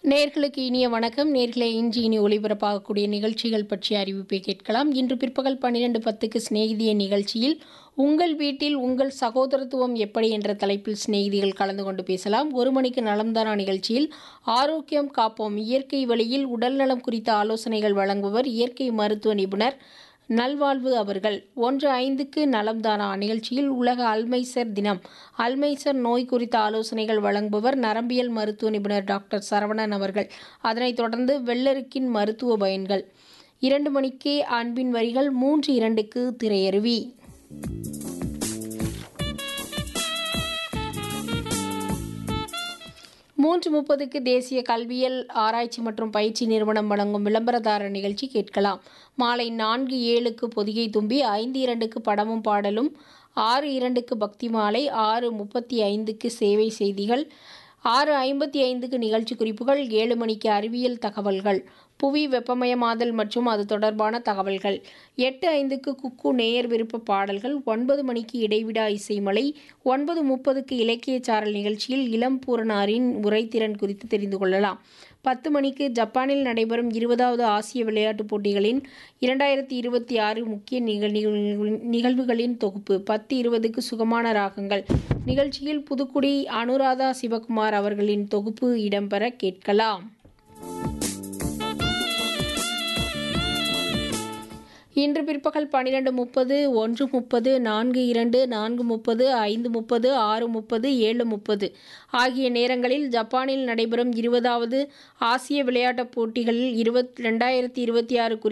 நேர்களுக்கு இனிய வணக்கம் நேர்களை இன்று இனி ஒளிபரப்பாகக்கூடிய நிகழ்ச்சிகள் பற்றிய அறிவிப்பை கேட்கலாம் இன்று பிற்பகல் பன்னிரண்டு பத்துக்கு சிநேகிதிய நிகழ்ச்சியில் உங்கள் வீட்டில் உங்கள் சகோதரத்துவம் எப்படி என்ற தலைப்பில் சிநேகிதிகள் கலந்து கொண்டு பேசலாம் ஒரு மணிக்கு நலம்தானா நிகழ்ச்சியில் ஆரோக்கியம் காப்போம் இயற்கை வழியில் உடல்நலம் குறித்த ஆலோசனைகள் வழங்குபவர் இயற்கை மருத்துவ நிபுணர் நல்வாழ்வு அவர்கள் ஒன்று ஐந்துக்கு நலம்தானா நிகழ்ச்சியில் உலக அல்மைசர் தினம் அல்மைசர் நோய் குறித்த ஆலோசனைகள் வழங்குபவர் நரம்பியல் மருத்துவ நிபுணர் டாக்டர் சரவணன் அவர்கள் அதனைத் தொடர்ந்து வெள்ளருக்கின் மருத்துவ பயன்கள் இரண்டு மணிக்கு அன்பின் வரிகள் மூன்று இரண்டுக்கு திரையருவி மூன்று முப்பதுக்கு தேசிய கல்வியல் ஆராய்ச்சி மற்றும் பயிற்சி நிறுவனம் வழங்கும் விளம்பரதார நிகழ்ச்சி கேட்கலாம் மாலை நான்கு ஏழுக்கு பொதிகை தும்பி ஐந்து இரண்டுக்கு படமும் பாடலும் ஆறு இரண்டுக்கு பக்தி மாலை ஆறு முப்பத்தி ஐந்துக்கு சேவை செய்திகள் ஆறு ஐம்பத்தி ஐந்துக்கு நிகழ்ச்சி குறிப்புகள் ஏழு மணிக்கு அறிவியல் தகவல்கள் புவி வெப்பமயமாதல் மற்றும் அது தொடர்பான தகவல்கள் எட்டு ஐந்துக்கு குக்கு நேயர் விருப்ப பாடல்கள் ஒன்பது மணிக்கு இடைவிடா இசைமலை ஒன்பது முப்பதுக்கு இலக்கிய சாரல் நிகழ்ச்சியில் இளம் பூரணாரின் உரைத்திறன் குறித்து தெரிந்து கொள்ளலாம் பத்து மணிக்கு ஜப்பானில் நடைபெறும் இருபதாவது ஆசிய விளையாட்டுப் போட்டிகளின் இரண்டாயிரத்தி இருபத்தி ஆறு முக்கிய நிகழ் நிகழ்வுகளின் தொகுப்பு பத்து இருபதுக்கு சுகமான ராகங்கள் நிகழ்ச்சியில் புதுக்குடி அனுராதா சிவகுமார் அவர்களின் தொகுப்பு இடம்பெற கேட்கலாம் இன்று பிற்பகல் பன்னிரெண்டு முப்பது ஒன்று முப்பது நான்கு இரண்டு நான்கு முப்பது ஐந்து முப்பது ஆறு முப்பது ஏழு முப்பது ஆகிய நேரங்களில் ஜப்பானில் நடைபெறும் இருபதாவது ஆசிய விளையாட்டுப் போட்டிகளில் இருபத் ரெண்டாயிரத்தி இருபத்தி ஆறு குறி